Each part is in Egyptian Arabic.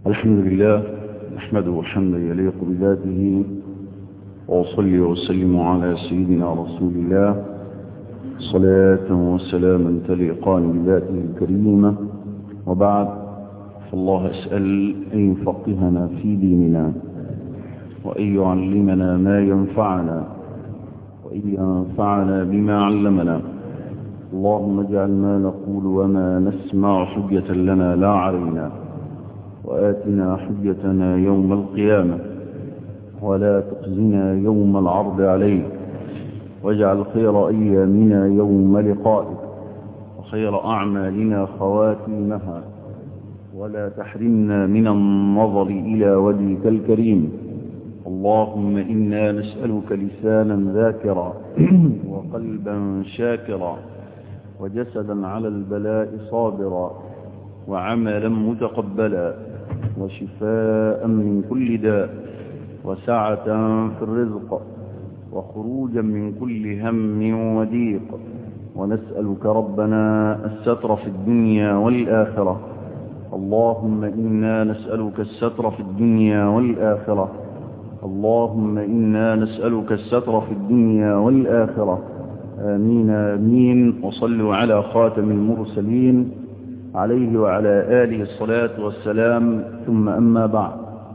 الحمد لله نحمده حمدا يليق بذاته وأصلي وسلم على سيدنا رسول الله صلاة وسلاما تليقان بذاته الكريمة وبعد فالله أسأل أن يفقهنا في ديننا وأن يعلمنا ما ينفعنا وأن ينفعنا بما علمنا اللهم اجعل ما نقول وما نسمع حجة لنا لا علينا وآتنا حجتنا يوم القيامة ولا تخزنا يوم العرض عليك واجعل خير أيامنا يوم لقائك وخير أعمالنا خواتيمها ولا تحرمنا من النظر إلى وجهك الكريم اللهم إنا نسألك لسانا ذاكرا وقلبا شاكرا وجسدا على البلاء صابرا وعملا متقبلا وشفاء من كل داء وسعة في الرزق وخروجا من كل هم وضيق ونسألك ربنا الستر في الدنيا والآخرة اللهم إنا نسألك الستر في الدنيا والآخرة اللهم إنا نسألك الستر في الدنيا والآخرة آمين آمين وصلوا على خاتم المرسلين عليه وعلى آله الصلاة والسلام ثم أما بعد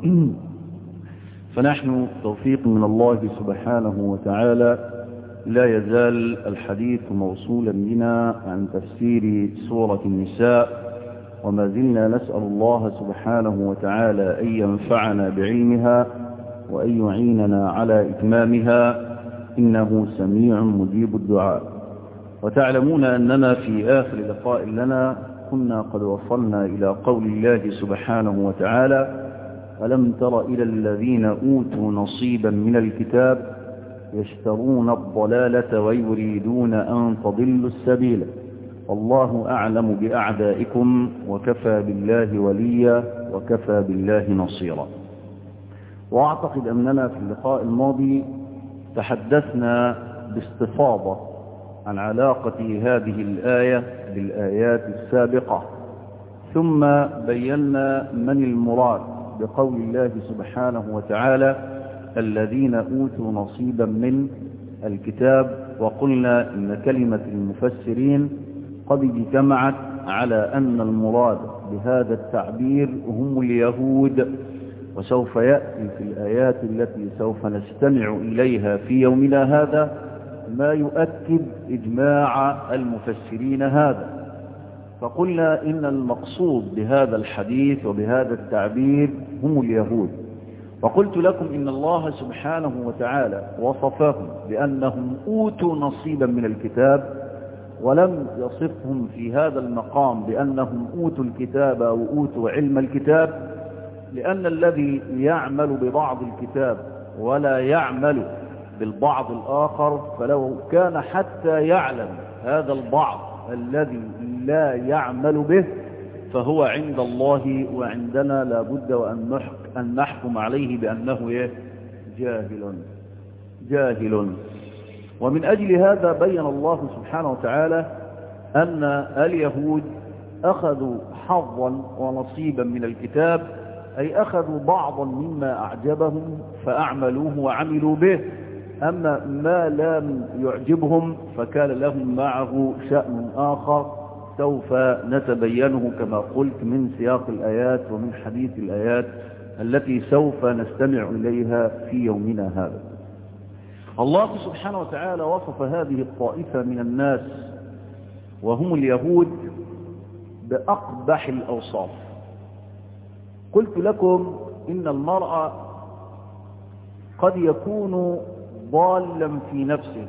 فنحن توفيق من الله سبحانه وتعالى لا يزال الحديث موصولا بنا عن تفسير سورة النساء وما زلنا نسأل الله سبحانه وتعالى أن ينفعنا بعلمها وأن يعيننا على إتمامها إنه سميع مجيب الدعاء وتعلمون أننا في آخر لقاء لنا كنا قد وصلنا إلى قول الله سبحانه وتعالى ألم تر إلى الذين أوتوا نصيبا من الكتاب يشترون الضلالة ويريدون أن تضلوا السبيل والله أعلم بأعدائكم وكفى بالله وليا وكفى بالله نصيرا وأعتقد أننا في اللقاء الماضي تحدثنا باستفاضة عن علاقة هذه الآية بالآيات السابقة ثم بينا من المراد بقول الله سبحانه وتعالى الذين أوتوا نصيبا من الكتاب وقلنا إن كلمة المفسرين قد اجتمعت على أن المراد بهذا التعبير هم اليهود وسوف يأتي في الآيات التي سوف نستمع إليها في يومنا هذا ما يؤكد إجماع المفسرين هذا فقلنا إن المقصود بهذا الحديث وبهذا التعبير هم اليهود وقلت لكم إن الله سبحانه وتعالى وصفهم بأنهم أوتوا نصيبا من الكتاب ولم يصفهم في هذا المقام بأنهم أوتوا الكتاب أو أوتوا علم الكتاب لأن الذي يعمل ببعض الكتاب ولا يعمل بالبعض الآخر فلو كان حتى يعلم هذا البعض الذي لا يعمل به فهو عند الله وعندنا لابد وأن أن نحكم عليه بأنه جاهل جاهل ومن أجل هذا بين الله سبحانه وتعالى أن اليهود أخذوا حظا ونصيبا من الكتاب أي أخذوا بعضا مما أعجبهم فأعملوه وعملوا به أما ما لم يعجبهم فكان لهم معه شأن آخر سوف نتبينه كما قلت من سياق الآيات ومن حديث الآيات التي سوف نستمع إليها في يومنا هذا الله سبحانه وتعالى وصف هذه الطائفة من الناس وهم اليهود بأقبح الأوصاف قلت لكم إن المرأة قد يكون ضالا في نفسه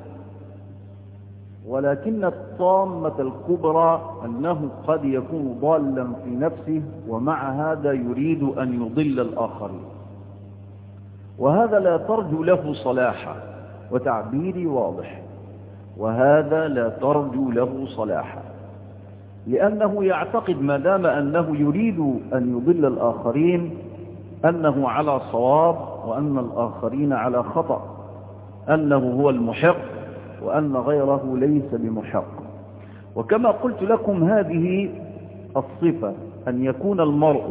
ولكن الطامة الكبرى أنه قد يكون ضالا في نفسه ومع هذا يريد أن يضل الآخرين وهذا لا ترجو له صلاحا وتعبيري واضح وهذا لا ترجو له صلاحا لأنه يعتقد ما دام أنه يريد أن يضل الآخرين أنه على صواب وأن الآخرين على خطأ أنه هو المحق وأن غيره ليس بمحق وكما قلت لكم هذه الصفة أن يكون المرء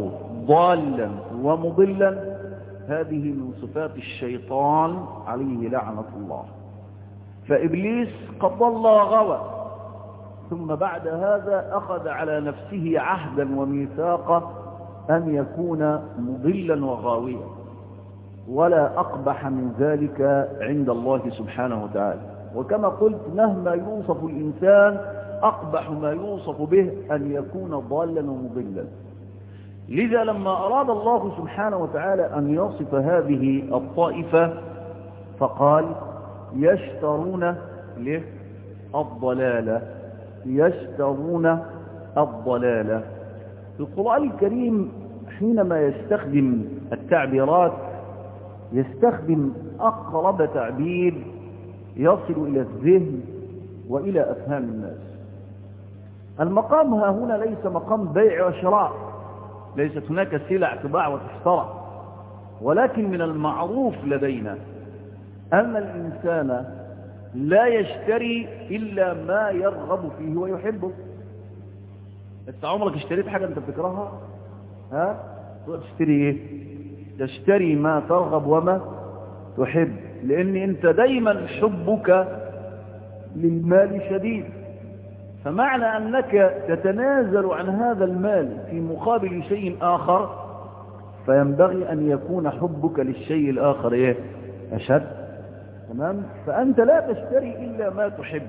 ضالا ومضلا هذه من صفات الشيطان عليه لعنة الله فإبليس قد ضل وغوى ثم بعد هذا أخذ على نفسه عهدا وميثاقا أن يكون مضلا وغاويا ولا أقبح من ذلك عند الله سبحانه وتعالى وكما قلت مهما يوصف الإنسان أقبح ما يوصف به أن يكون ضالا ومضلا لذا لما أراد الله سبحانه وتعالى أن يصف هذه الطائفة فقال يشترون له الضلالة يشترون الضلالة القرآن الكريم حينما يستخدم التعبيرات يستخدم أقرب تعبير يصل إلى الذهن وإلى أفهام الناس المقام ها هنا ليس مقام بيع وشراء ليست هناك سلع تباع وتشترى ولكن من المعروف لدينا أن الإنسان لا يشتري إلا ما يرغب فيه ويحبه انت عمرك اشتريت حاجة انت بتكرهها ها تقول تشتري ايه تشتري ما ترغب وما تحب لان انت دايما حبك للمال شديد فمعنى انك تتنازل عن هذا المال في مقابل شيء اخر فينبغي ان يكون حبك للشيء الاخر ايه اشد تمام فانت لا تشتري الا ما تحب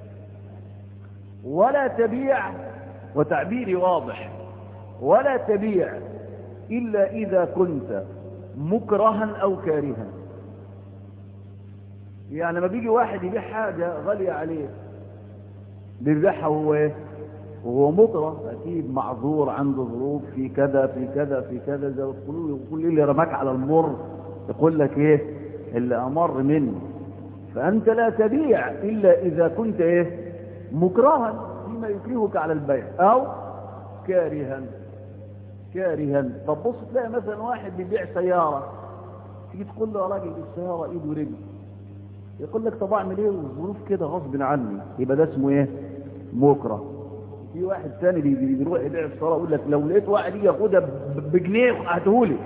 ولا تبيع وتعبيري واضح ولا تبيع إلا إذا كنت مكرها أو كارها يعني ما بيجي واحد يبيع حاجة غالية عليه بيبيعها وهو ايه وهو مكره أكيد معذور عنده ظروف في كذا في كذا في كذا زي يقولوا يقول اللي رماك على المر يقول لك ايه اللي أمر مني فأنت لا تبيع إلا إذا كنت ايه مكرها فيما يكرهك على البيع او كارها كارها طب بص تلاقي مثلا واحد بيبيع سيارة تيجي تقول له يا راجل السيارة ايد ورجل يقول لك طب اعمل ايه الظروف كده غصب عني يبقى ده اسمه ايه مكره في واحد ثاني بيروح يبيع السيارة يقول لك لو لقيت واحد يجي ياخدها بجنيه هاتهولي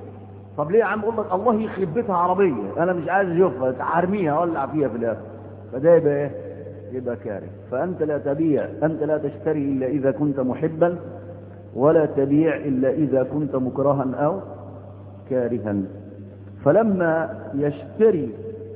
طب ليه يا عم اقول لك الله يخرب بيتها عربية انا مش عايز اشوفها هرميها اولع فيها في الاخر فده يبقى ايه يبقى كاره فأنت لا تبيع أنت لا تشتري إلا إذا كنت محبا ولا تبيع إلا إذا كنت مكرها أو كارها فلما يشتري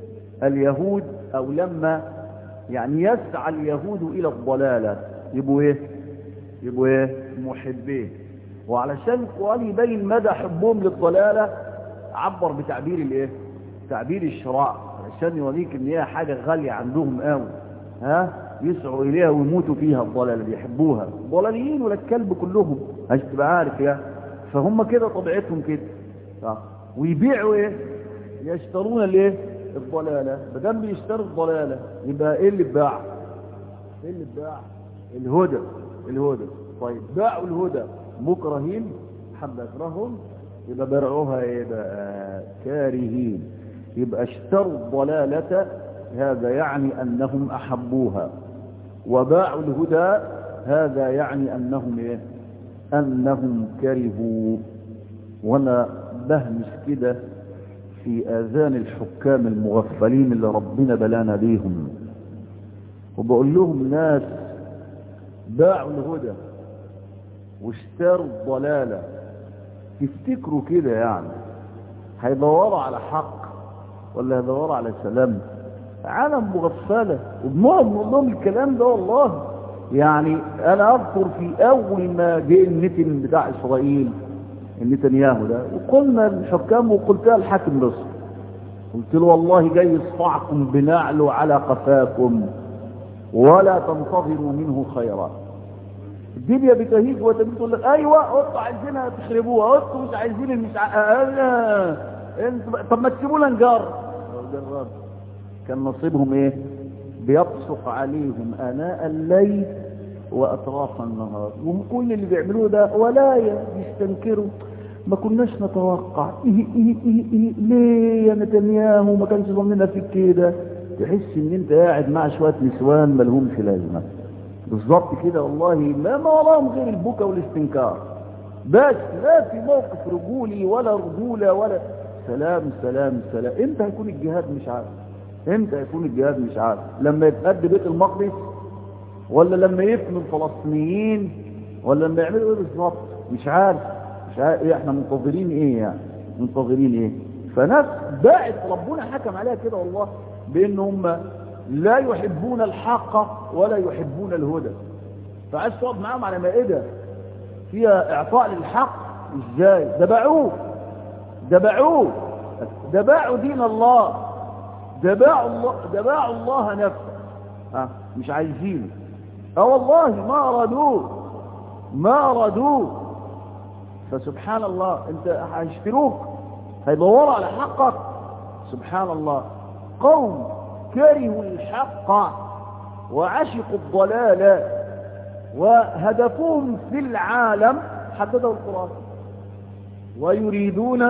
اليهود أو لما يعني يسعى اليهود إلى الضلالة يبقوا إيه يبقوا إيه محبين وعلشان القرآن يبين مدى حبهم للضلالة عبر بتعبير الإيه تعبير الشراء علشان يوريك ان هي حاجة غالية عندهم قوي ها يسعوا إليها ويموتوا فيها الضلالة بيحبوها ضلاليين ولا الكلب كلهم عشان تبقى عارف يا فهم كده طبيعتهم كده ويبيعوا ايه يشترون الايه الضلالة بدل بيشتروا الضلالة يبقى ايه اللي اتباع ايه اللي اتباع الهدى الهدى طيب باعوا الهدى مكرهين حب يكرههم يبقى برعوها ايه بقى كارهين يبقى اشتروا الضلالة هذا يعني أنهم أحبوها وباعوا الهدى هذا يعني أنهم إيه؟ أنهم كرهوا وأنا بهمس كده في آذان الحكام المغفلين اللي ربنا بلانا بيهم وبقول لهم ناس باعوا الهدى واشتروا الضلالة تفتكروا كده يعني هيدوروا على حق ولا هيدوروا على سلام عالم مغفلة وبنقعد نقول لهم الكلام ده والله يعني انا اذكر في اول ما جه النتن بتاع اسرائيل النتنياهو ده وقلنا الحكام وقلتها الحاكم مصر قلت له والله جاي يصفعكم بنعله على قفاكم ولا تنتظروا منه خيرا الدنيا بتهيج وتبيت تقول لك ايوه انتوا عايزينها تخربوها انتوا مش عايزين المسع انا طب ما تسيبونا نجرب جرب كان نصيبهم ايه بيبصق عليهم اناء الليل واطراف النهار وهم كل اللي بيعملوه ده ولاية يستنكروا ما كناش نتوقع إيه إيه إيه إيه ليه يا نتنياهو ما كانش ظننا فيك كده تحس ان انت قاعد مع شوية نسوان ملهمش لازمة بالظبط كده والله ما ما وراهم غير البكا والاستنكار بس لا في موقف رجولي ولا رجولة ولا سلام سلام سلام امتى هيكون الجهاد مش عارف امتى هيكون الجهاد مش عارف لما يتقد بيت المقدس ولا لما يفنوا الفلسطينيين ولا لما يعملوا ايه بالظبط مش عارف مش عارف ايه احنا منتظرين ايه يعني منتظرين ايه فناس باعت ربنا حكم عليها كده والله بان هم لا يحبون الحق ولا يحبون الهدى فعايز تقعد معاهم على مائده فيها اعطاء للحق ازاي دبعوه دبعوه دباعوا دين الله دباعوا الله دباعوا الله نفسه ها مش عايزينه اه والله ما ارادوه ما ارادوه فسبحان الله انت هيشتروك هيدوروا على حقك سبحان الله قوم كرهوا الحق وعشقوا الضلال وهدفهم في العالم حدده القرآن ويريدون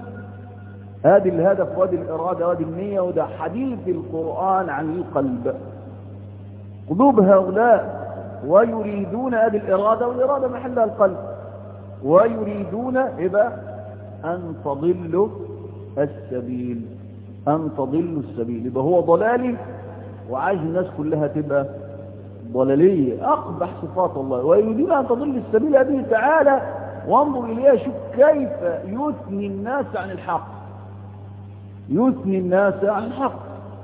هذه الهدف وهذه الإرادة وهذه النية وده حديث القرآن عن القلب قلوب هؤلاء ويريدون هذه الإرادة والإرادة محلها القلب ويريدون إذا أن تضلوا السبيل أن تضلوا السبيل يبقى هو ضلالي وعايز الناس كلها تبقى ضلالية أقبح صفات الله ويريدون أن تضل السبيل هذه تعالى وانظر إليها شوف كيف يثني الناس عن الحق يثني الناس عن الحق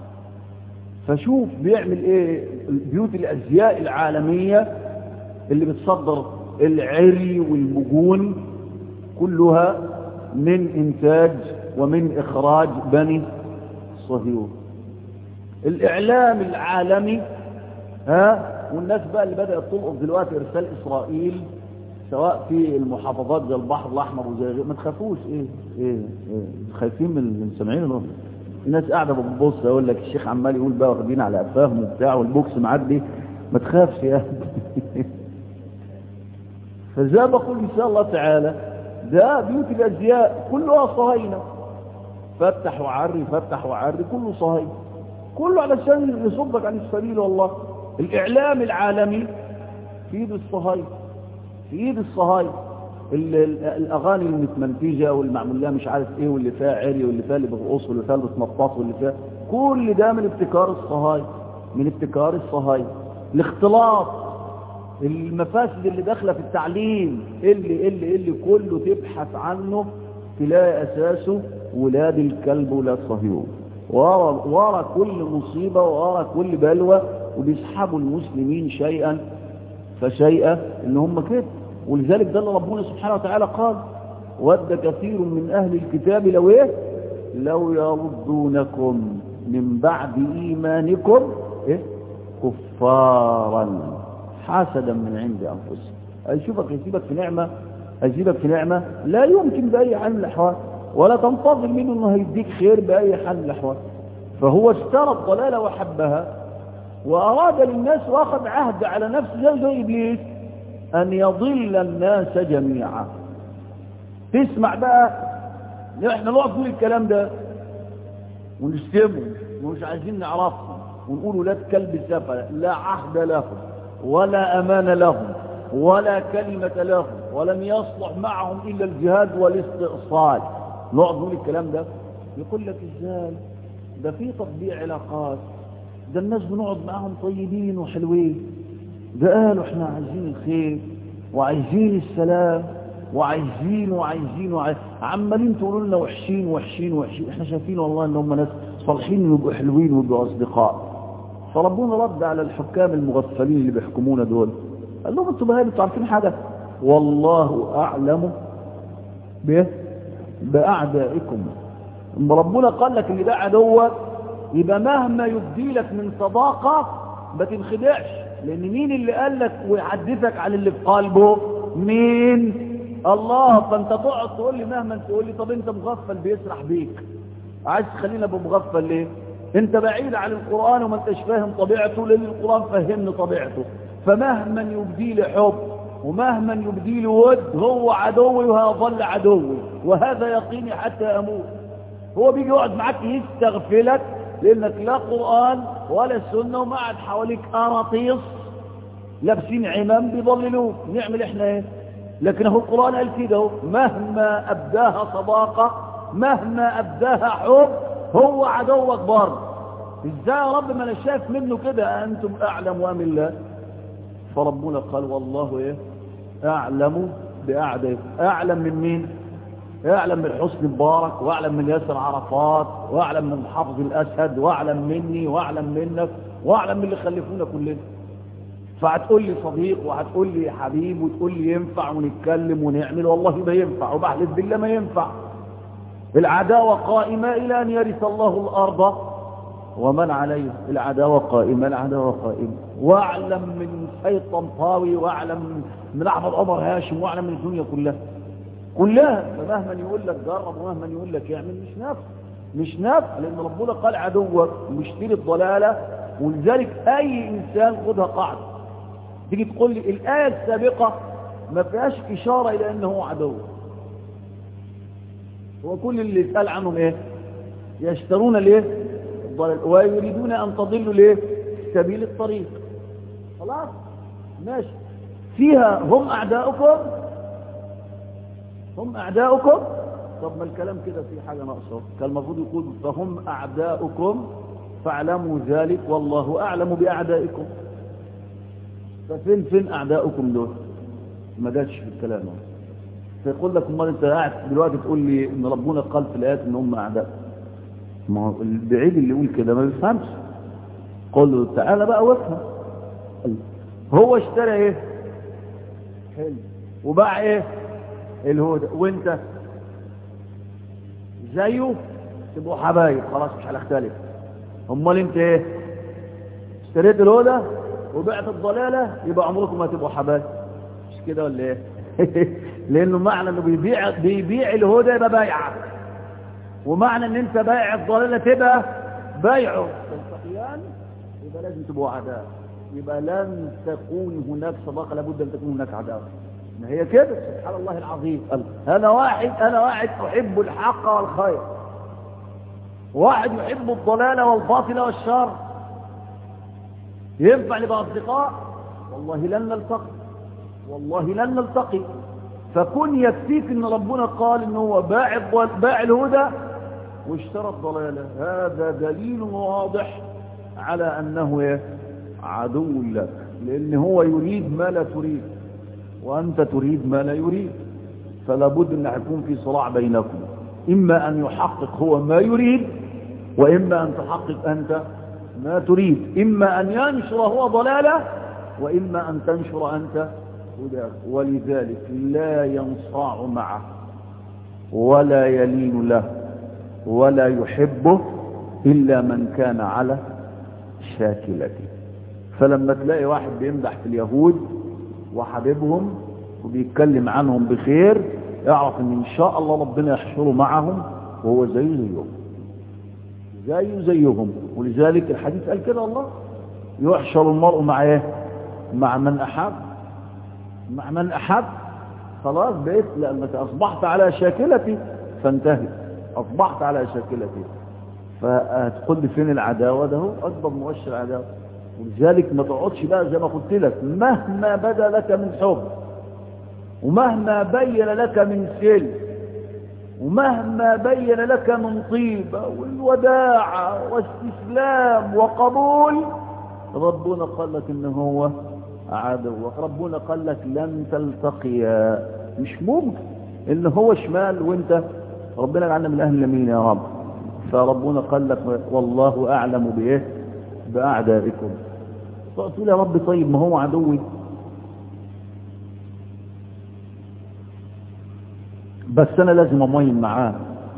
فشوف بيعمل ايه بيوت الازياء العالمية اللي بتصدر العري والمجون كلها من انتاج ومن اخراج بني صهيون الاعلام العالمي ها والناس بقى اللي بدأت تلقط دلوقتي ارسال اسرائيل سواء في المحافظات زي البحر الاحمر وزي ما تخافوش ايه ايه, إيه؟ خايفين من المستمعين اللي الناس قاعده بتبص يقول لك الشيخ عمال يقول بقى واخدين على قفاهم وبتاع والبوكس معدي ما تخافش يا فزي بقول ان شاء الله تعالى ده بيوت الازياء كلها صهاينه فتح وعري فتح وعري كله صهاينه كله علشان يصدك عن السبيل والله الاعلام العالمي في ايد الصهاينه في ايد الصهاينه الاغاني المتمنتجه والمعمول لها مش عارف ايه واللي فيها عري واللي فيها اللي بترقص واللي فيها اللي بتنطط واللي فيها كل ده من ابتكار الصهاينه من ابتكار الصهاينه الاختلاط المفاسد اللي داخله في التعليم اللي اللي اللي كله تبحث عنه تلاقي اساسه ولاد الكلب ولاد صهيون ورا ورا كل مصيبه ورا كل بلوى وبيسحبوا المسلمين شيئا فشيئا ان هم كده ولذلك ده اللي ربنا سبحانه وتعالى قال ود كثير من أهل الكتاب لو إيه لو يردونكم من بعد إيمانكم إيه كفارا حسدا من عند أنفسهم أيشوفك يسيبك في نعمة أيسيبك في نعمة لا يمكن بأي حال من الأحوال ولا تنتظر منه أنه هيديك خير بأي حال من الأحوال فهو اشترى الضلالة وحبها وأراد للناس وأخذ عهد على نفسه زي زي إبليس أن يضل الناس جميعا تسمع بقى احنا نقعد نقول الكلام ده ونشتمه ومش عايزين نعرفهم ونقول ولاد كلب سفل لا عهد لهم ولا أمان لهم ولا كلمة لهم ولم يصلح معهم إلا الجهاد والاستئصال نقعد نقول الكلام ده يقول لك ازاي ده في تطبيع علاقات ده الناس بنقعد معاهم طيبين وحلوين ده قالوا احنا عايزين الخير وعايزين السلام وعايزين وعايزين وعايزين عمالين تقولوا لنا وحشين وحشين وحشين احنا شايفين والله ان هم ناس صالحين ويبقوا حلوين ويبقوا اصدقاء فربنا رد على الحكام المغفلين اللي بيحكمونا دول قال لهم انتوا بهاي انتوا عارفين حاجه والله اعلم به باعدائكم اما ربنا قال لك ان ده عدوك يبقى مهما يبدي لك من صداقه ما تنخدعش لان مين اللي قال لك ويحدثك عن اللي في قلبه مين الله فانت تقعد تقول لي مهما تقول لي طب انت مغفل بيسرح بيك عايز تخلينا بمغفل ليه انت بعيد عن القرآن وما انتش فاهم طبيعته لان القرآن فهمني طبيعته فمهما يبدي لي حب ومهما يبدي لي ود هو عدوي وهيظل عدوي وهذا يقيني حتى اموت هو بيجي يقعد معاك يستغفلك لانك لا قرآن ولا سنة وما قاعد حواليك قراطيس لابسين عمام بيضللوك نعمل احنا ايه لكن هو القرآن قال كده اهو مهما أبداها صداقة مهما أبداها حب هو عدوك برضه ازاي يا رب ما انا شايف منه كده أنتم أعلم وأم الله فربنا قال والله إيه أعلم بأعدائكم أعلم من مين أعلم من حسن مبارك وأعلم من ياسر عرفات وأعلم من حافظ الأسد وأعلم مني وأعلم منك وأعلم من اللي خلفونا كلنا فهتقول لي صديق وهتقول لي حبيب وتقول لي ينفع ونتكلم ونعمل والله ما ينفع وبحلف بالله ما ينفع العداوة قائمة إلى أن يرث الله الأرض ومن عليه العداوة قائمة العداوة قائمة واعلم من سيد طنطاوي واعلم من أحمد عمر هاشم واعلم من الدنيا كلها كلها فمهما يقول لك جرب ومهما يقول لك يعمل مش نافع مش نافع لأن ربنا قال عدوك واشتري الضلالة ولذلك أي إنسان خدها قاعدة تيجي تقول لي الآية السابقة ما فيهاش إشارة إلى أنه عدو هو كل اللي يسأل عنهم إيه يشترون ليه الضلال ويريدون أن تضلوا ليه سبيل الطريق خلاص ماشي فيها هم أعداؤكم هم أعداؤكم طب ما الكلام كده في حاجة ناقصة كان المفروض يقول فهم أعداؤكم فاعلموا ذلك والله أعلم بأعدائكم ففين فين أعداؤكم دول ما جاتش في الكلام فيقول لك امال انت قاعد دلوقتي تقول لي ان ربنا قال في الايات ان هم اعداء ما هو البعيد اللي يقول كده ما بيفهمش قل له تعالى بقى وافهم هو اشترى ايه حلو وباع ايه الهدى وانت زيه تبقوا حبايب خلاص مش هنختلف امال انت ايه اشتريت الهدى وبعت الضلالة يبقى عمركم ما تبقوا حبايب مش كده ولا ايه لانه معنى انه بيبيع بيبيع الهدى يبقى بايعه ومعنى ان انت بايع الضلالة تبقى بايعه تلتقيان يبقى لازم تبقوا عداء يبقى لن تكون هناك صداقة لابد ان تكون هناك عداوة ما هي كده سبحان الله العظيم انا واحد انا واحد احب الحق والخير واحد يحب الضلال والباطل والشر ينفع نبقى اصدقاء والله لن نلتقي والله لن نلتقي فكن يكفيك ان ربنا قال ان هو باع باع الهدى واشترى الضلاله هذا دليل واضح على انه عدو لك لان هو يريد ما لا تريد وانت تريد ما لا يريد فلا بد ان يكون في صراع بينكم اما ان يحقق هو ما يريد واما ان تحقق انت ما تريد اما ان ينشر هو ضلاله واما ان تنشر انت هداك ولذلك لا ينصاع معه ولا يلين له ولا يحبه إلا من كان على شاكلته فلما تلاقي واحد بيمدح في اليهود وحبيبهم وبيتكلم عنهم بخير اعرف ان ان شاء الله ربنا يحشره معهم وهو زي زيهم زيه زيهم ولذلك الحديث قال كده الله يحشر المرء مع ايه مع من احب مع من أحب خلاص بقيت لأنك أصبحت على شاكلتي فانتهي أصبحت على شاكلتي فهتقول لي فين العداوة ده هو أكبر مؤشر عداوة ولذلك ما تقعدش بقى زي ما قلت لك مهما بدا لك من حب ومهما بين لك من سل ومهما بين لك من طيبة والوداعة واستسلام وقبول ربنا قال لك ان هو عدوك ربنا قال لك لن تلتقيا مش ممكن ان هو شمال وانت ربنا جعلنا من اهل اليمين يا رب فربنا قال لك والله اعلم بايه باعدائكم تقول يا رب طيب ما هو عدوي بس انا لازم امين معاه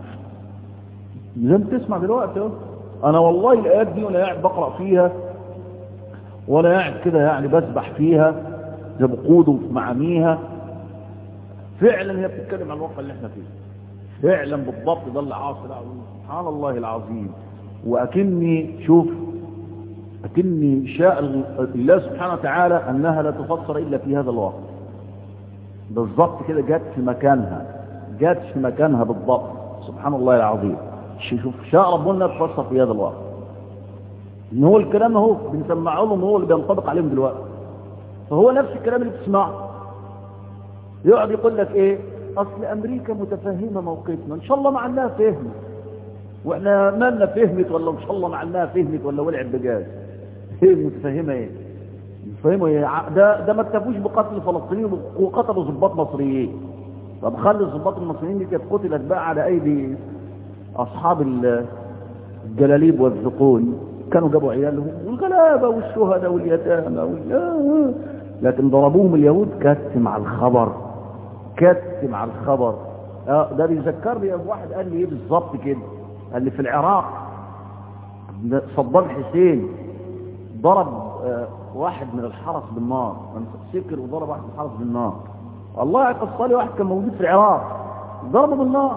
زي ما تسمع دلوقتي اهو انا والله الايات دي وانا قاعد بقرا فيها وانا قاعد كده يعني بسبح فيها زي بقود في معانيها فعلا هي بتتكلم عن الواقع اللي احنا فيه فعلا بالضبط ده اللي حاصل سبحان الله العظيم واكني شوف اكني شاء الله سبحانه وتعالى انها لا تفسر الا في هذا الوقت بالضبط كده جت في مكانها جت في مكانها بالضبط سبحان الله العظيم شوف شاء ربنا تفسر في هذا الوقت ان هو الكلام اهو بنسمعه لهم هو اللي بينطبق عليهم دلوقتي فهو نفس الكلام اللي بتسمعه يقعد يقول لك ايه اصل امريكا متفهمه موقفنا ان شاء الله مع انها فهمت واحنا مالنا فهمت ولا ان شاء الله مع انها فهمت ولا ولعت بجاز ايه متفهمه ايه متفهمه ايه ده ده ما اكتفوش بقتل الفلسطينيين وقتلوا ضباط مصريين طب خلي الضباط المصريين دي كانت قتلت بقى على ايدي اصحاب الجلاليب والذقون كانوا جابوا عيالهم والغلابه والشهداء واليتامى وال... لكن ضربوهم اليهود كت مع الخبر كت مع الخبر اه ده بيذكرني واحد قال لي ايه بالظبط كده قال لي في العراق صدام حسين ضرب آه واحد من الحرس بالنار سكر وضرب واحد من الحرس بالنار الله يقصى لي واحد كان موجود في العراق ضربه بالنار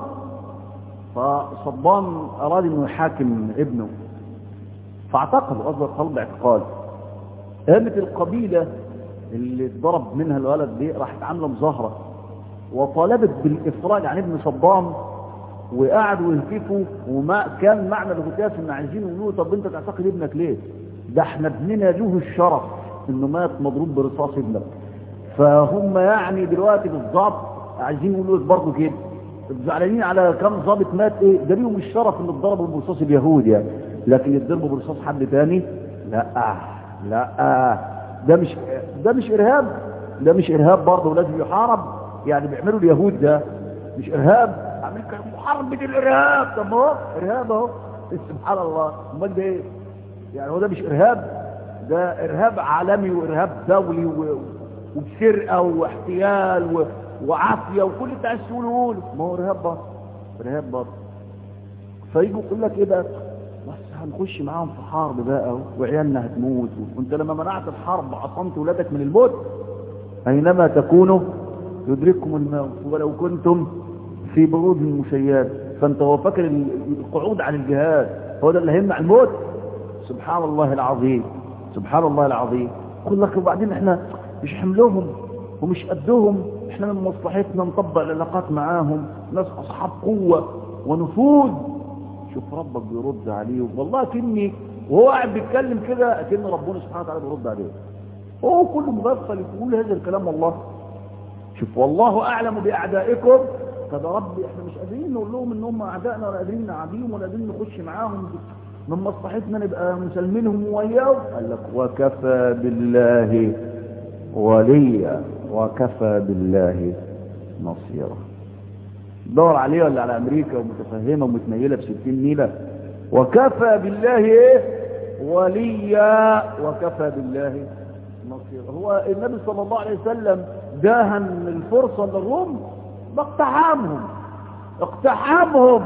فصدام اراد انه يحاكم ابنه فاعتقل اصدر قلب اعتقال قامت القبيله اللي اتضرب منها الولد دي راحت عامله مظاهره وطالبت بالافراج عن ابن صدام وقعدوا يهتفوا وما كان معنى الهتاف ان عايزين يقولوا طب انت تعتقد ابنك ليه ده احنا ابننا له الشرف انه مات مضروب برصاص ابنك فهم يعني دلوقتي بالظبط عايزين يقولوا برضه كده زعلانين على كم ضابط مات ايه ده ليهم الشرف ان اتضربوا برصاص اليهود يعني لكن يتضربوا برصاص حد تاني لا لا ده مش ده مش ارهاب ده مش ارهاب برضه ولازم يحارب يعني بيعملوا اليهود ده مش ارهاب امريكا محاربه الارهاب طب هو ارهاب اهو سبحان الله امال ده ايه يعني هو ده مش ارهاب ده ارهاب عالمي وارهاب دولي و... وبسرقه واحتيال و... وعافيه وكل اللي انت عايز تقوله قوله ما هو ارهاب برضه ارهاب برضه فيجوا يقول لك ايه بقى بس هنخش معاهم في حرب بقى وعيالنا هتموت وانت لما منعت الحرب عصمت ولادك من الموت اينما تكونوا يدرككم الموت ولو كنتم في برود مشيات فانت هو فاكر القعود عن الجهاد هو ده اللي هيمنع الموت سبحان الله العظيم سبحان الله العظيم يقول لك وبعدين احنا مش حملهم ومش قدهم احنا من مصلحتنا نطبق العلاقات معاهم ناس اصحاب قوة ونفوذ شوف ربك بيرد عليه والله كني وهو قاعد بيتكلم كده كأن ربنا سبحانه وتعالى بيرد عليه هو كله مغفل يقول هذا الكلام والله شوف والله اعلم باعدائكم طب يا رب احنا مش قادرين نقول لهم ان هم اعدائنا ولا قادرين نعاديهم ولا قادرين نخش معاهم من مصلحتنا نبقى مسلمينهم وياهم قال لك وكفى بالله وليا وكفى بالله نصيرا دور عليه ولا على امريكا ومتفهمه ومتنيله بستين نيله وكفى بالله ايه وليا وكفى بالله نصيرا هو النبي صلى الله عليه وسلم داهن الفرصه للروم باقتحامهم اقتحامهم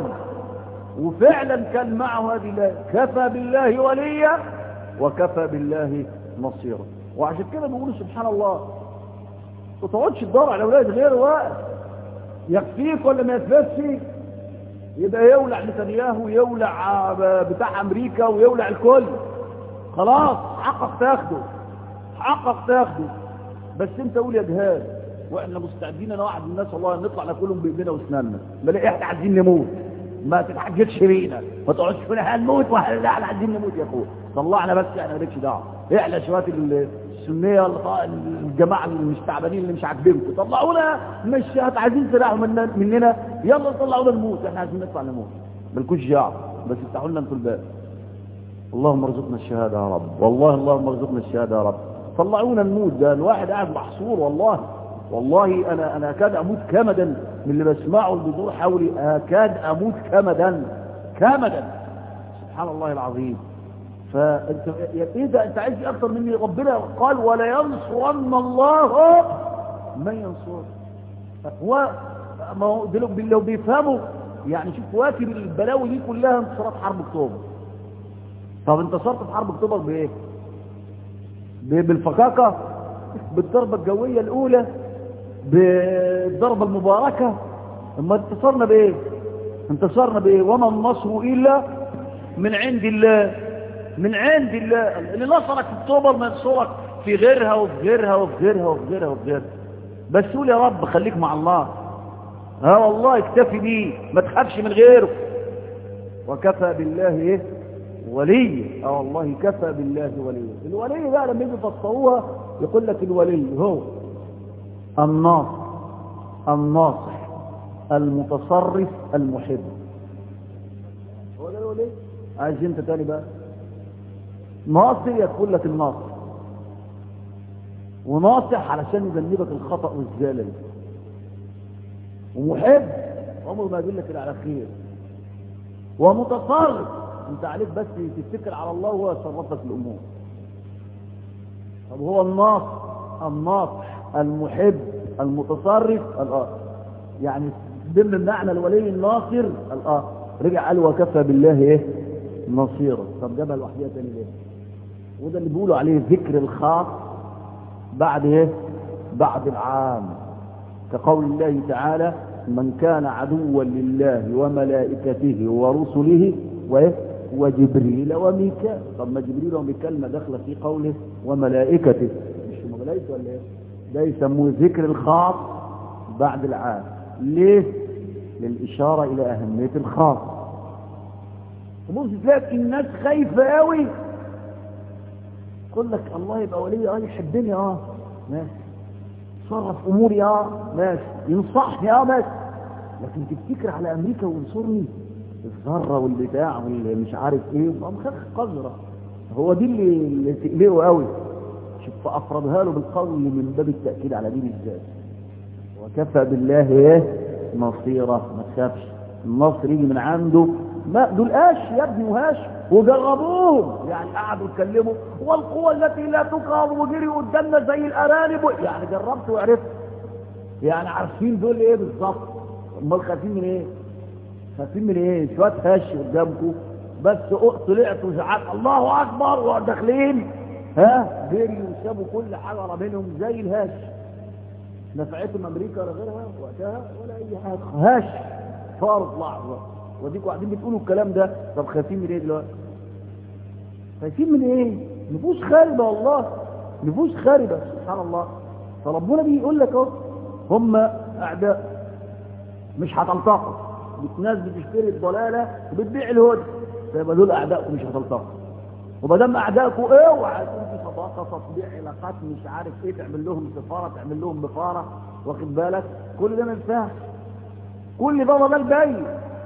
وفعلا كان معه هذه الايه كفى بالله وليا وكفى بالله نصيرا وعشان كده بيقولوا سبحان الله ما تقعدش تدور على اولاد غير واقف يكفيك ولا ما يكفيكش يبقى يولع نتنياهو ويولع بتاع امريكا ويولع الكل خلاص حقك تاخده حقك تاخده بس انت قول يا جهاد واحنا مستعدين انا واحد من الناس والله نطلع ناكلهم بايدينا واسناننا بلاقي احنا عايزين نموت ما تتحججش بينا ما تقعدش تقول هنموت لا احنا عايزين نموت يا اخويا طلعنا بس احنا مالكش دعوه احلى شويه السنيه الجماعه المستعبدين اللي مش عاجبينكم طلعونا مش عايزين تلاحوا مننا, مننا يلا طلعونا نموت احنا عايزين نطلع نموت مالكوش دعوه بس افتحوا لنا انتوا الباب اللهم ارزقنا الشهاده يا رب والله اللهم ارزقنا الشهاده يا رب طلعونا نموت ده الواحد قاعد محصور والله والله انا انا اكاد اموت كمدا من اللي بسمعه اللي بيدور حولي اكاد اموت كمدا كمدا سبحان الله العظيم فانت ايه ده انت عايز اكتر مني ربنا قال ولا ينصرن الله من ينصر هو ما هو لو بيفهموا يعني شوف واكب البلاوي دي كلها انتصارات حرب اكتوبر طب انتصرت في حرب اكتوبر بايه بالفكاكه بالضربه الجويه الاولى بالضربه المباركه اما انتصرنا بايه انتصرنا بايه وما النصر الا من عند الله من عند الله اللي نصرك في اكتوبر ما ينصرك في غيرها وفي غيرها وفي غيرها وفي غيرها وفي غيرها بس قول يا رب خليك مع الله ها والله اكتفي بيه ما تخافش من غيره وكفى بالله ايه ولي اه والله كفى بالله ولي الولي بقى لما يجي يفسروها يقول لك الولي هو الناصر الناصح المتصرف المحب هو ده يقول ايه عايز انت تاني بقى ناصر يقول لك الناصر وناصح علشان يجنبك الخطأ والزلل ومحب عمره ما يقول لك على خير ومتصرف انت عليك بس تتكل على الله وهو يتصرف لك الامور طب هو الناصح الناصح المحب المتصرف الآه يعني ضمن معنى الولي الناصر الآه رجع قال وكفى بالله ايه نصيرا طب جابها لوحدها تاني ليه وده اللي بيقولوا عليه ذكر الخاص بعد ايه بعد العام كقول الله تعالى من كان عدوا لله وملائكته ورسله وايه وجبريل وميكال طب ما جبريل وميكال ما داخله في قوله وملائكته مش ملائكه ولا ايه ده يسموه ذكر الخاص بعد العام ليه للإشارة إلى أهمية الخاص تبص تلاقي الناس خايفة قوي يقول لك الله يبقى ولي اه يحبني اه ماشي صرف اموري اه ماشي ينصحني اه ماشي لكن تفتكر على امريكا وينصرني الذره والبتاع واللي مش عارف ايه مخخ قذره هو دي اللي, اللي تقلقه قوي شوف فافردها له بالقول من باب التاكيد على دين الذات وكفى بالله ايه نصيره ما تخافش النصر يجي من عنده ما دول قاش يا ابني وهاش وجربوهم يعني قعدوا يتكلموا والقوة التي لا تقاوم وجري قدامنا زي الارانب يعني جربت وعرفت يعني عارفين دول ايه بالظبط امال خايفين من ايه خايفين من ايه شويه هاش قدامكم بس طلعتوا زعلت الله اكبر وداخلين ها جريوا وسابوا كل حاجه ورا منهم زي الهاش نفعتهم امريكا ولا غيرها وقتها ولا اي حاجه هاش فارط لحظه وديكوا قاعدين بتقولوا الكلام ده طب خايفين من ايه دلوقتي خايفين من ايه نفوس خاربه والله نفوس خاربه سبحان الله فربنا بيقول لك اهو هم اعداء مش هتلتقوا ناس بتشتري الضلاله وبتبيع الهدى فيبقى دول اعدائكم مش هتلتقوا وما دام اعدائكم اوعى يكون في صداقه تطبيع علاقات مش عارف ايه تعمل لهم سفاره تعمل لهم بفاره واخد بالك كل ده ما ينفعش كل ده ضلال باين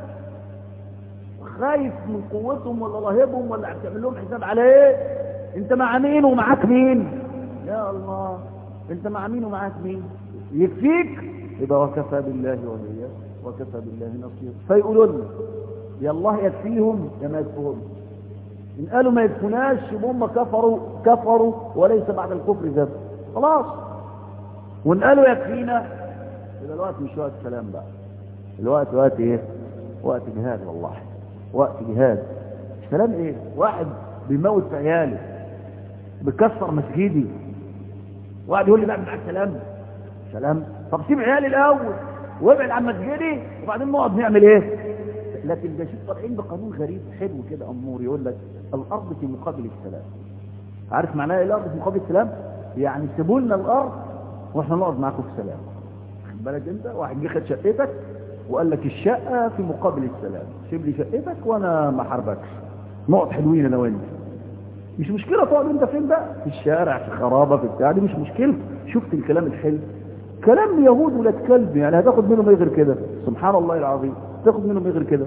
خايف من قوتهم ولا رهيبهم ولا هتعمل لهم حساب على ايه انت مع مين ومعاك مين يا الله انت مع مين ومعاك مين يكفيك يبقى وكفى بالله وليا وكفى بالله نصير فيقولوا لنا يا الله يكفيهم يا ما يكفوهم ان قالوا ما يكفوناش يبقى هم كفروا كفروا وليس بعد الكفر ذنب خلاص وان قالوا يكفينا يبقى الوقت مش وقت كلام بقى الوقت وقت ايه وقت جهاد والله وقت جهاد سلام ايه واحد بيموت في عياله بيكسر مسجدي واحد يقول لي بعمل معاك سلام سلام طب سيب عيالي الاول وابعد عن مسجدي وبعدين نقعد نعمل ايه لكن ده شيء طالعين بقانون غريب حلو كده امور يقول لك الارض في مقابل السلام عارف معناها ايه الارض في مقابل السلام يعني سيبوا لنا الارض واحنا نقعد معاكم في سلام خد بالك انت واحد جه خد شقتك وقال لك الشقة في مقابل السلام سيب لي شقتك وانا ما حاربكش نقعد حلوين انا وانت مش مشكلة تقعد انت فين بقى في الشارع في خرابة في بتاع دي مش مشكلة شفت الكلام الحلو كلام يهود ولاد كلب يعني هتاخد منهم ايه غير كده سبحان الله العظيم تاخد منهم ايه غير كده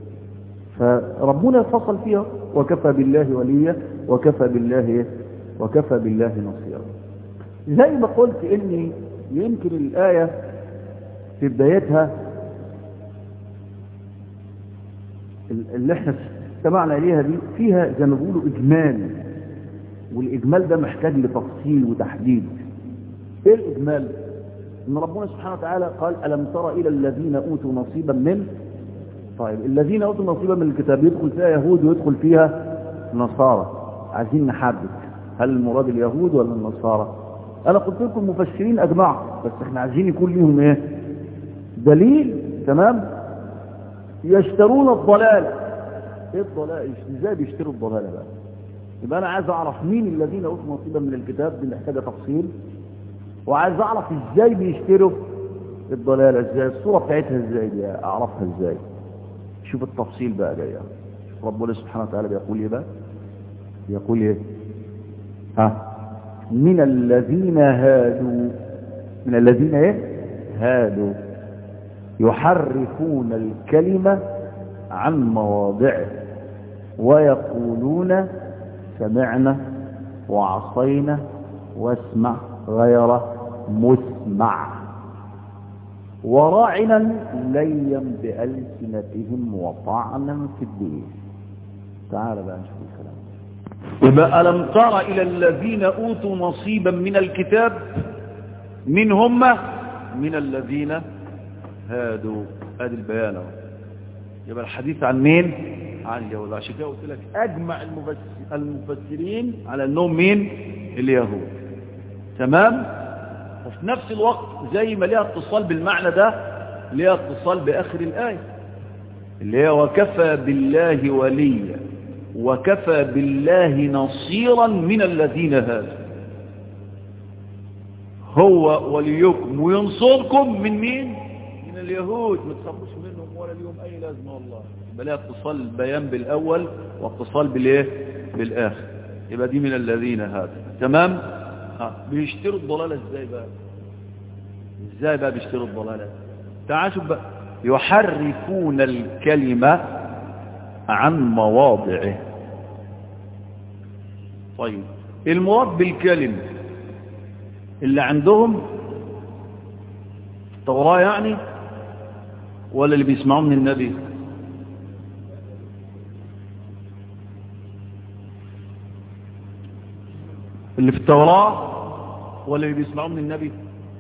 فربنا فصل فيها وكفى بالله وليا وكفى بالله ايه وكفى بالله نصيرا زي ما قلت اني يمكن الآية في بدايتها اللي احنا استمعنا اليها دي فيها زي ما بيقولوا اجمال والاجمال ده محتاج لتفصيل وتحديد ايه الاجمال ان ربنا سبحانه وتعالى قال الم تر الى الذين اوتوا نصيبا من طيب الذين اوتوا نصيبا من الكتاب يدخل فيها يهود ويدخل فيها نصارى عايزين نحدد هل المراد اليهود ولا النصارى انا قلت لكم المفسرين اجمعوا بس احنا عايزين يكون ليهم ايه دليل تمام يشترون الضلالة ايه الضلالة ازاي بيشتروا الضلالة بقى يبقى انا عايز اعرف مين الذين اوتوا نصيبا من الكتاب دي محتاجه تفصيل وعايز اعرف ازاي بيشتروا الضلالة ازاي الصورة بتاعتها ازاي دي اعرفها ازاي شوف التفصيل بقى جاي شوف ربنا سبحانه وتعالى بيقول ايه بقى يقول ايه ها من الذين هادوا من الذين ايه هادوا يحرفون الكلمة عن مواضعه ويقولون سمعنا وعصينا واسمع غير مسمع وراعنا ليا بألسنتهم وطعنا في الدين تعال بقى نشوف الكلام يبقى ألم تر إلى الذين أوتوا نصيبا من الكتاب من هم من الذين هادوا ادي البيان اهو يبقى الحديث عن مين عن اليهود عشان كده قلت لك اجمع المفسر المفسرين على انهم مين اليهود تمام وفي نفس الوقت زي ما ليها اتصال بالمعنى ده ليها اتصال باخر الايه اللي هي وكفى بالله وليا وكفى بالله نصيرا من الذين هادوا هو وليكم وينصركم من مين من اليهود ما تخافوش منهم ولا ليهم اي لازمه والله يبقى لها اتصال البيان بالاول واتصال بالايه بالاخر يبقى دي من الذين هادوا تمام ها بيشتروا الضلاله ازاي بقى ازاي بقى بيشتروا الضلاله تعالوا شوف بقى يحرفون الكلمه عن مواضعه طيب المراد بالكلمه اللي عندهم التوراة يعني ولا اللي بيسمعوا من النبي اللي في التوراة ولا اللي بيسمعوا من النبي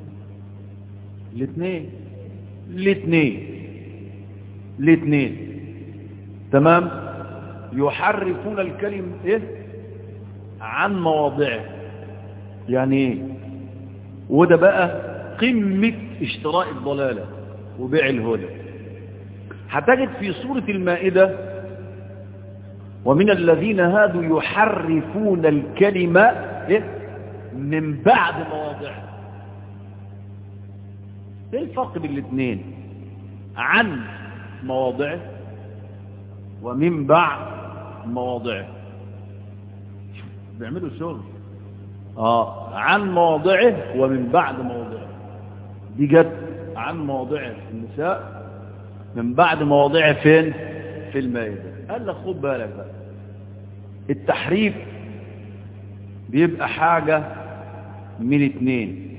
الاثنين الاثنين الاثنين تمام يحرفون الكلم ايه عن مواضعه يعني ايه وده بقى قمة اشتراء الضلالة وبيع الهدى هتجد في سورة المائدة ومن الذين هادوا يحرفون الكلمة إيه؟ من بعد مواضعه ايه الفرق بين الاثنين عن مواضعه ومن بعد مواضعه بيعملوا شغل اه عن مواضعه ومن بعد مواضعه دي جت عن مواضعه في النساء من بعد مواضعه فين في المائدة قال لك خد بالك بقى التحريف بيبقى حاجة من اتنين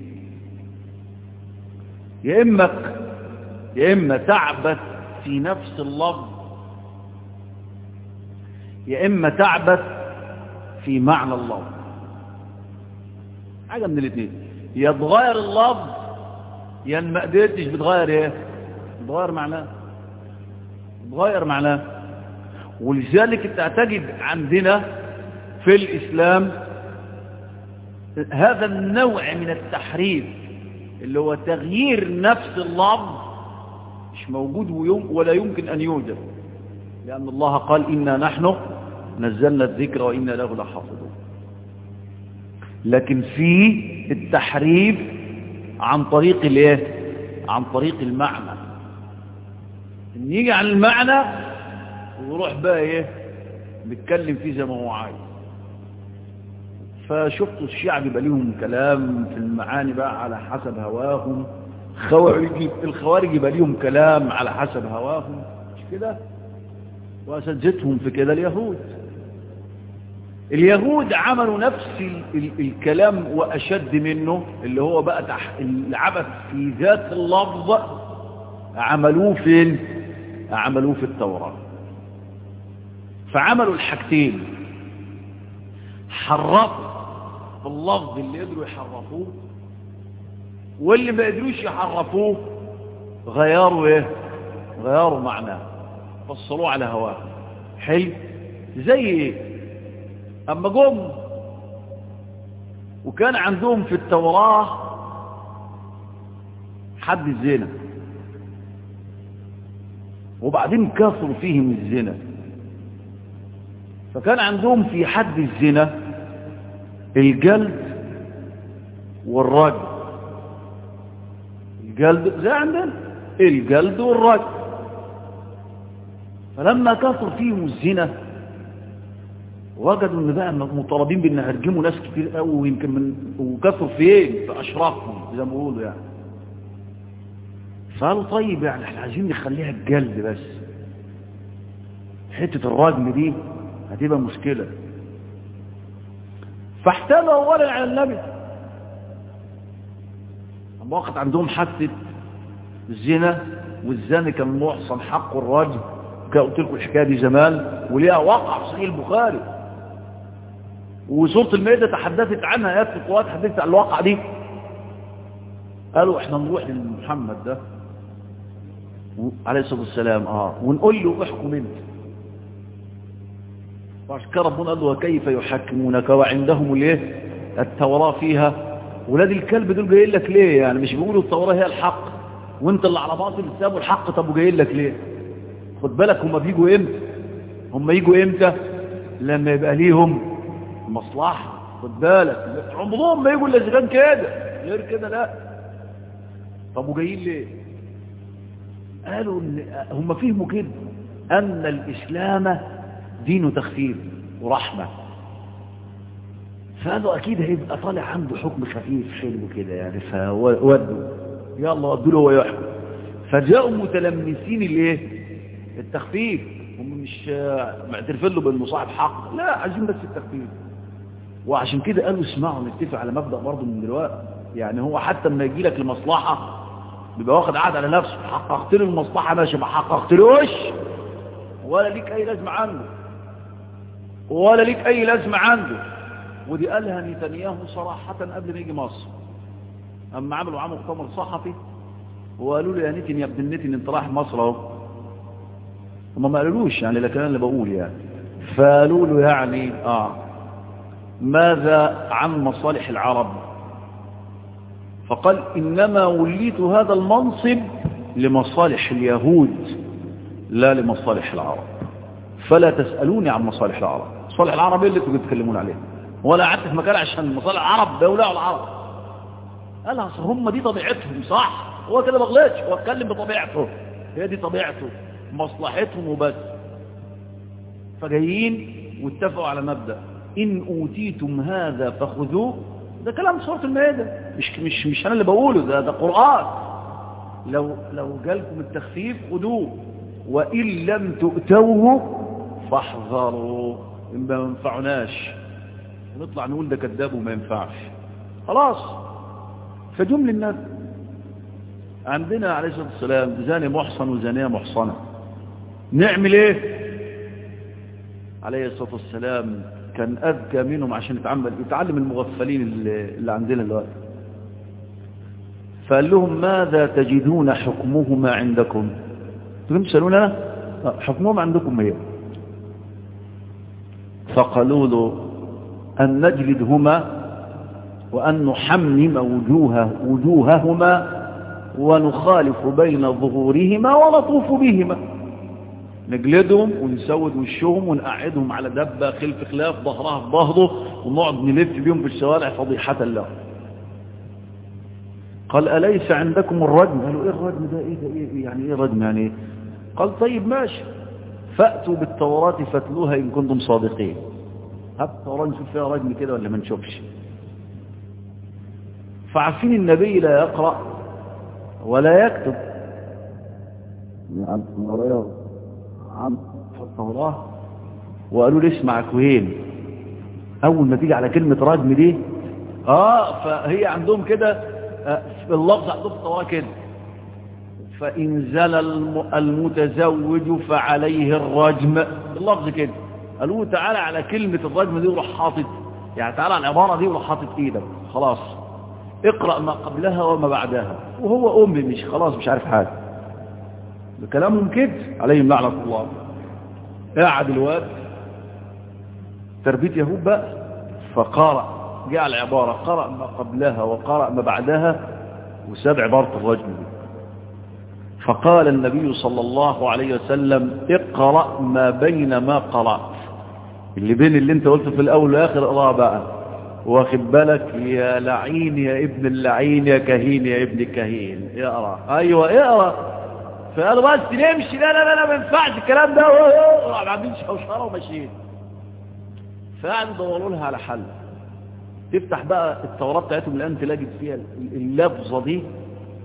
يا اما يا اما تعبث في نفس اللفظ يا اما تعبث في معنى اللفظ حاجة من الاثنين يا تغير اللفظ يا ما قدرتش بتغير ايه بتغير معناه بتغير معناه ولذلك انت هتجد عندنا في الاسلام هذا النوع من التحريف اللي هو تغيير نفس اللفظ مش موجود ولا يمكن ان يوجد لان الله قال انا نحن نزلنا الذكر وانا له لحافظون لكن في التحريف عن طريق الايه عن طريق المعنى ان يجي عن المعنى ويروح بقى ايه بيتكلم فيه زي ما هو عايز فشفتوا الشعب يبقى ليهم كلام في المعاني بقى على حسب هواهم خوارج الخوارج يبقى ليهم كلام على حسب هواهم مش كده واساتذتهم في كده اليهود اليهود عملوا نفس ال ال الكلام وأشد منه اللي هو بقى تح... العبث في ذات اللفظ عملوه فين عملوه في التوراة فعملوا الحاجتين حرفوا اللفظ اللي قدروا يحرفوه واللي ما قدروش يحرفوه غيروا ايه غيروا معناه فصلوه على هواه حلو زي ايه اما جم وكان عندهم في التوراة حد الزنا وبعدين كثروا فيهم الزنا فكان عندهم في حد الزنا الجلد والرجل الجلد زي عندنا الجلد والرجل فلما كثر فيهم الزنا وجدوا ان بقى مطالبين بان هرجموا ناس كتير قوي ويمكن من وكثروا فين في اشرافهم زي ما بيقولوا يعني فقالوا طيب يعني احنا عايزين نخليها الجلد بس حتة الرجم دي هتبقى مشكلة فاحتالوا اولا على النبي اما وقت عندهم حادثة الزنا والزاني كان محصن حقه الرجم قلت لكم الحكايه دي زمان وليها وقع في صحيح البخاري وسوره المائده تحدثت عنها ايات القران تحدثت عن الواقع دي قالوا احنا نروح لمحمد ده عليه الصلاه والسلام اه ونقول له احكم انت وعشان كده ربنا قال له وكيف يحكمونك وعندهم الايه التوراه فيها ولاد الكلب دول جايين لك ليه يعني مش بيقولوا التوراه هي الحق وانت اللي على باطل سابوا الحق طب وجايين لك ليه خد بالك هم بيجوا امتى هم يجوا امتى لما يبقى ليهم مصلحة خد بالك عمرهم ما يجوا الا كان كده غير كده لا طب وجايين ليه قالوا ان هم فهموا كده ان الاسلام دين تخفيف ورحمة فقالوا اكيد هيبقى طالع عنده حكم خفيف حلو كده يعني فودوا يلا ودوا له ويحكم فجاءوا متلمسين الايه التخفيف هم مش معترفين له بانه صاحب حق لا عايزين بس التخفيف وعشان كده قالوا اسمعوا نتفق على مبدأ برضه من دلوقتي يعني هو حتى لما يجي لك المصلحة بيبقى واخد عهد على نفسه حققت له المصلحة ماشي ما حققتلوش ولا ليك اي لازمة عنده ولا ليك اي لازمة عنده ودي قالها نتنياهو صراحة قبل ما يجي مصر اما عملوا عمل مؤتمر صحفي وقالوا له يا نتن يا ابن النتن انت رايح مصر اهو هم ما قالولوش يعني لكن انا اللي بقول يعني فقالوا له يعني اه ماذا عن مصالح العرب فقال انما وليت هذا المنصب لمصالح اليهود لا لمصالح العرب فلا تسألوني عن مصالح العرب مصالح العرب ايه اللي انتوا بتتكلمون عليه ولا قعدت في مكان عشان مصالح العرب دولة العرب قال هم دي طبيعتهم صح هو كده ما غلطش هو اتكلم بطبيعته هي دي طبيعته مصلحتهم وبس فجايين واتفقوا على مبدأ إن أوتيتم هذا فخذوه ده كلام سورة المائدة مش مش مش أنا اللي بقوله ده ده قرآن لو لو جالكم التخفيف خذوه وإن لم تؤتوه فاحذروا ما ينفعناش ونطلع نقول ده كذاب وما ينفعش خلاص فجمل الناس عندنا عليه الصلاة والسلام زاني محصن وزانية محصنة نعمل ايه عليه الصلاة والسلام كان أذكى منهم عشان يتعمل يتعلم المغفلين اللي, اللي عندنا دلوقتي فقال لهم ماذا تجدون حكمهما عندكم تقولون تسألون أنا حكمهم عندكم ايه فقالوا له أن نجلدهما وأن نحمم وجوه وجوههما ونخالف بين ظهورهما ونطوف بهما نجلدهم ونسود وشهم ونقعدهم على دبة خلف خلاف ظهرها في ظهره ونقعد نلف بيهم في الشوارع فضيحة لهم قال أليس عندكم الرجم قالوا إيه الرجم ده إيه ده إيه يعني إيه الرجم يعني إيه قال طيب ماشي فأتوا بالتوراة فاتلوها إن كنتم صادقين هات التوراة نشوف فيها رجم كده ولا ما نشوفش فعارفين النبي لا يقرأ ولا يكتب عن عن التوراة وقالوا لي اسمع كوين اول ما تيجي على كلمة رجم دي اه فهي عندهم كده آه اللفظ عندهم في التوراة كده فإن زل المتزوج فعليه الرجم اللفظ كده قالوا تعالى على كلمة الرجم دي وروح حاطط يعني تعالى على العبارة دي وروح حاطط ايدك خلاص اقرأ ما قبلها وما بعدها وهو أمي مش خلاص مش عارف حاجة بكلامهم كده عليهم لعنة الله قاعد الواد تربية يهود بقى فقرأ جاء العبارة قرأ ما قبلها وقرأ ما بعدها وساب عبارة الرجل دي فقال النبي صلى الله عليه وسلم اقرأ ما بين ما قرأت اللي بين اللي انت قلته في الأول والآخر اقرأ بقى واخد بالك يا لعين يا ابن اللعين يا كهين يا ابن الكهين اقرا ايوه اقرا فقالوا بس نمشي لا لا لا ما ينفعش الكلام ده راح عاملين شوشره وماشيين فقعدوا يدوروا لها على حل تفتح بقى التوراه بتاعتهم الان تلاقي فيها اللفظه دي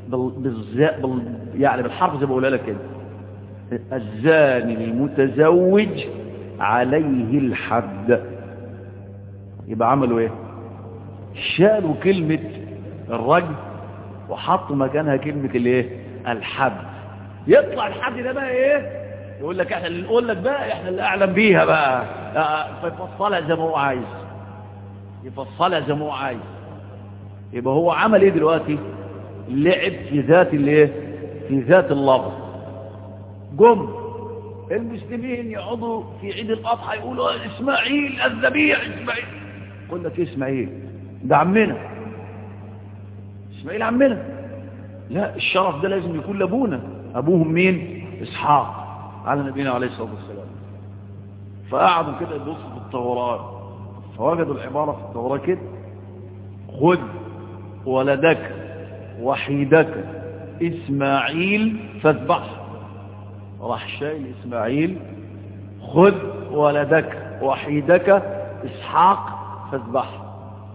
بال... بالزاء بال... يعني بالحرف زي ما بقولها لك كده الزاني المتزوج عليه الحد يبقى عملوا ايه شالوا كلمة الرجل وحطوا مكانها كلمة الايه الحد يطلع الحد ده بقى ايه يقول لك احنا اللي نقول لك بقى احنا اللي اعلم بيها بقى فيفصلها زي ما هو عايز يفصلها زي ما هو عايز يبقى هو عمل ايه دلوقتي لعب في ذات الايه في ذات اللفظ جم المسلمين يقعدوا في عيد الاضحى يقولوا اسماعيل الذبيح اسماعيل قلنا لك اسماعيل ده عمنا اسماعيل عمنا لا الشرف ده لازم يكون لابونا ابوهم مين اسحاق على نبينا عليه الصلاه والسلام فقعدوا كده يبصوا في التوراه فوجدوا العباره في التوراه كده خذ ولدك وحيدك اسماعيل فاذبحه راح شايل اسماعيل خذ ولدك وحيدك اسحاق فاذبحه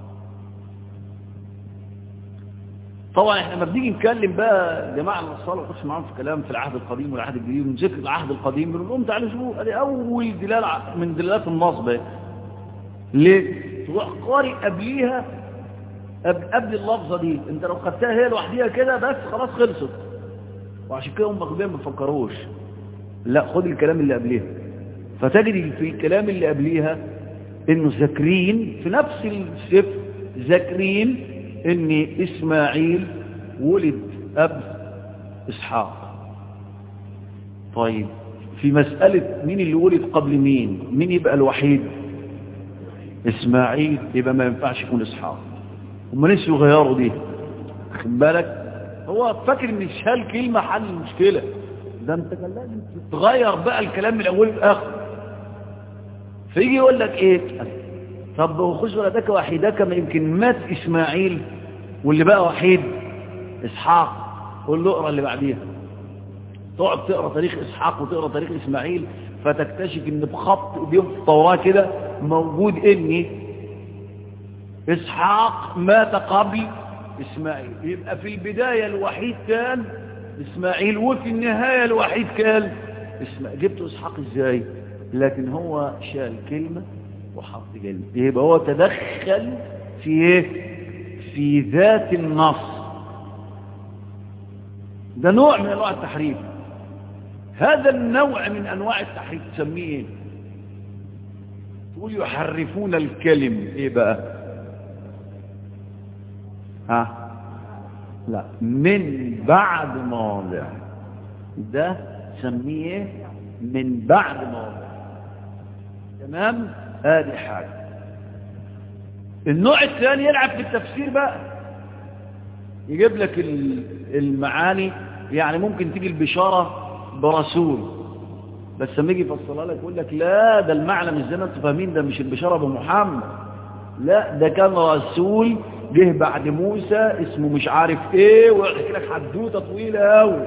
طبعا احنا ما بنيجي نتكلم بقى جماعه النصارى نخش معاهم في كلام في العهد القديم والعهد الجديد ونذكر العهد القديم بنقول لهم تعالوا شوفوا ادي اول دلاله من دلالات النصب ليه تروح قارئ قبليها قبل اللفظه دي انت لو خدتها هي لوحديها كده بس خلاص خلصت وعشان كده هم مخبيين ما بيفكروش لا خد الكلام اللي قبليها فتجد في الكلام اللي قبليها انه ذاكرين في نفس السفر ذاكرين ان اسماعيل ولد اب اسحاق طيب في مسألة مين اللي ولد قبل مين مين يبقى الوحيد اسماعيل يبقى ما ينفعش يكون اسحاق هم نسوا يغيروا دي خد بالك هو فاكر ان شال كلمة حل المشكلة ده انت كان لازم تغير بقى الكلام من الاول لاخر فيجي يقول لك ايه طب وخذ ولدك وحيدك ما يمكن مات اسماعيل واللي بقى وحيد اسحاق قول له اقرا اللي بعديها تقعد تقرا تاريخ اسحاق وتقرا تاريخ اسماعيل فتكتشف ان بخط ايديهم في التوراه كده موجود ان اسحاق مات قبل اسماعيل يبقى في البدايه الوحيد كان اسماعيل وفي النهايه الوحيد كان اسماعيل جبت اسحاق ازاي لكن هو شال كلمه وحط كلمه يبقى هو تدخل في ايه في ذات النص ده نوع من انواع التحريف هذا النوع من انواع التحريف تسميه ايه تقول يحرفون الكلم ايه بقى ها لا من بعد مواضع ده تسميه من بعد مواضع تمام ادي حاجه النوع الثاني يلعب في التفسير بقى يجيب لك المعاني يعني ممكن تيجي البشارة برسول بس لما يجي يفصلها لك يقول لك لا ده المعنى مش زي ما انتم فاهمين ده مش البشارة بمحمد لا ده كان رسول جه بعد موسى اسمه مش عارف ايه ويحكي لك حدوته طويله قوي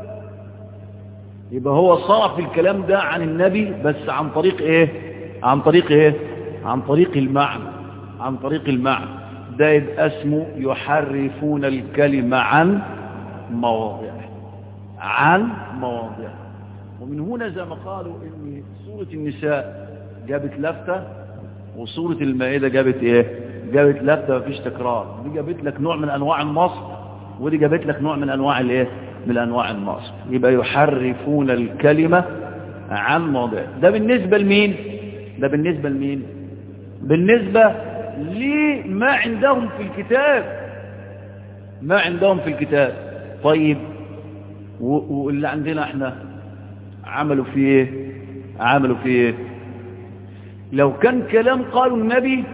يبقى هو صرف الكلام ده عن النبي بس عن طريق ايه عن طريق ايه عن طريق المعنى عن طريق المعنى ده يبقى اسمه يحرفون الكلمة عن مواضعه عن مواضعه ومن هنا زي ما قالوا ان سورة النساء جابت لفتة وسورة المائدة جابت ايه جابت لفتة مفيش تكرار دي جابت لك نوع من انواع النصب ودي جابت لك نوع من انواع الايه من انواع النصب يبقى يحرفون الكلمة عن مواضعه ده بالنسبة لمين ده بالنسبة لمين بالنسبة لما عندهم في الكتاب ما عندهم في الكتاب طيب واللي عندنا احنا عملوا فيه ايه عملوا فيه ايه لو كان كلام قالوا النبي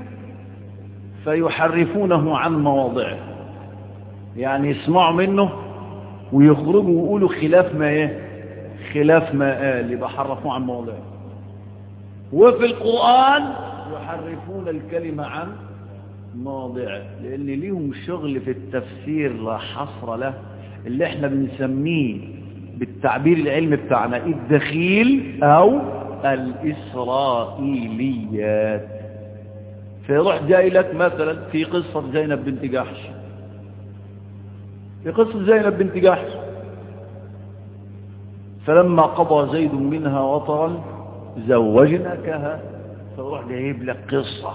فيحرفونه عن مواضعه يعني يسمعوا منه ويخرجوا ويقولوا خلاف ما ايه خلاف ما قال يبقى حرفوه عن مواضعه وفي القرآن يحرفون الكلمة عن مواضعه لأن ليهم شغل في التفسير لا حصر له اللي احنا بنسميه بالتعبير العلمي بتاعنا الدخيل أو الإسرائيليات فيروح جاي لك مثلا في قصة زينب بنت جحش في قصة زينب بنت جحش فلما قضى زيد منها وطرا زوجناكها فروح جايب لك قصة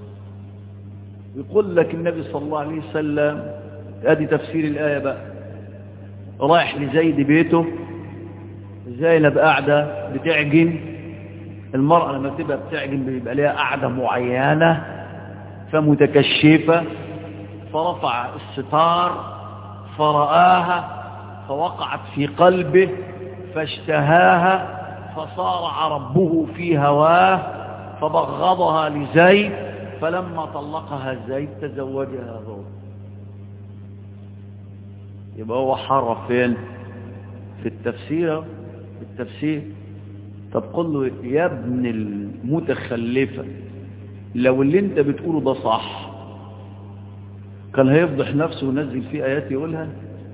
يقول لك النبي صلى الله عليه وسلم ادي تفسير الآية بقى رايح لزيد بيته زينب قاعدة بتعجن المرأة لما تبقى بتعجن بيبقى لها قاعدة معينة فمتكشفة فرفع الستار فرآها فوقعت في قلبه فاشتهاها فصارع ربه في هواه فبغضها لزيد فلما طلقها زيد تزوجها هو يبقى هو حرف فين في التفسير في التفسير طب قل له يا ابن المتخلفة لو اللي انت بتقوله ده صح كان هيفضح نفسه وينزل فيه آيات يقولها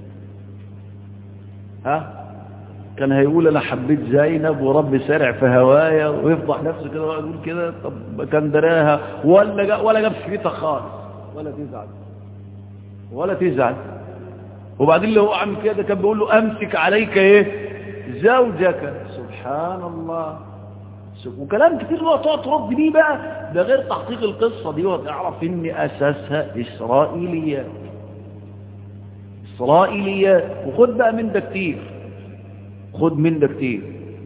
ها كان هيقول انا حبيت زينب ورب سارع في هوايا ويفضح نفسه كده ويقعد يقول كده طب كان دراها ولا جا ولا جاب سيرتها خالص ولا تزعل ولا تزعل وبعدين اللي هو عامل كده كان بيقول له امسك عليك ايه زوجك سبحان الله وكلام كتير بقى تقعد ترد بيه بقى ده غير تحقيق القصه دي وتعرف ان اساسها اسرائيليات اسرائيليات وخد بقى من ده كتير خد من ده كتير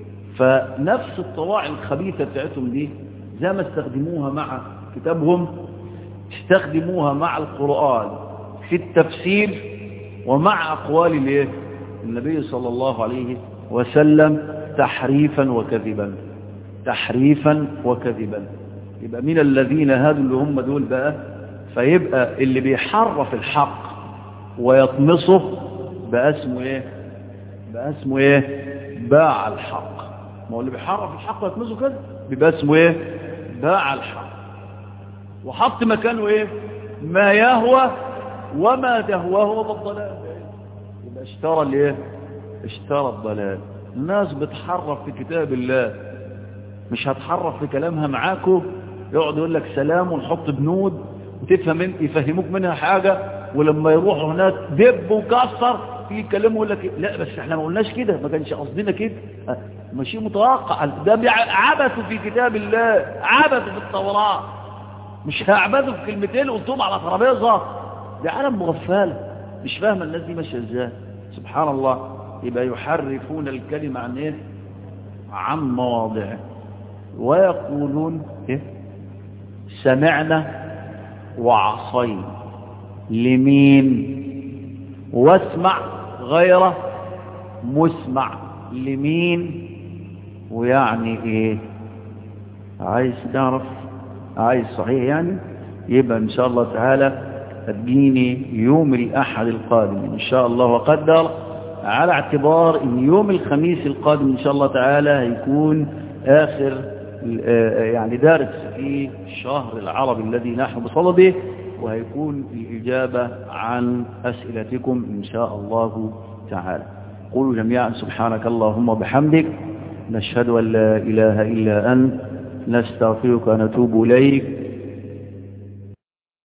فنفس الطواعي الخبيثة بتاعتهم دي زي ما استخدموها مع كتابهم استخدموها مع القرآن في التفسير ومع أقوال الايه النبي صلى الله عليه وسلم تحريفا وكذبا تحريفا وكذبا يبقى من الذين هادوا اللي هم دول بقى فيبقى اللي بيحرف الحق ويطمسه بقى اسمه ايه بقى اسمه ايه باع الحق ما هو اللي بيحرف الحق ويطمسه كده بيبقى اسمه ايه باع الحق وحط مكانه ايه ما يهوى وما تهواه هو بالضلال يبقى اشترى الايه اشترى الضلال الناس بتحرف في كتاب الله مش هتحرف في كلامها معاكو يقعد يقول لك سلام ونحط بنود وتفهم انت يفهموك منها حاجة ولما يروحوا هناك دب وكسر في يكلموا يقول لك لا بس احنا ما قلناش كده ما كانش قصدنا كده ماشي متوقع ده عبثوا في كتاب الله عبثوا في التوراة مش هعبثوا في كلمتين قلتهم على ترابيزه ده عالم مغفله مش فاهمه الناس دي ماشيه ازاي سبحان الله يبقى يحرفون الكلمة عن ايه عن مواضعه ويقولون إيه؟ سمعنا وعصينا لمين واسمع غير مسمع لمين ويعني ايه عايز تعرف عايز صحيح يعني يبقى ان شاء الله تعالى تجيني يوم الاحد القادم ان شاء الله وقدر على اعتبار ان يوم الخميس القادم ان شاء الله تعالى هيكون اخر يعني درس في الشهر العربي الذي نحن بصدده وهيكون الإجابة عن أسئلتكم إن شاء الله تعالى قولوا جميعا سبحانك اللهم وبحمدك نشهد أن لا إله إلا أنت نستغفرك ونتوب إليك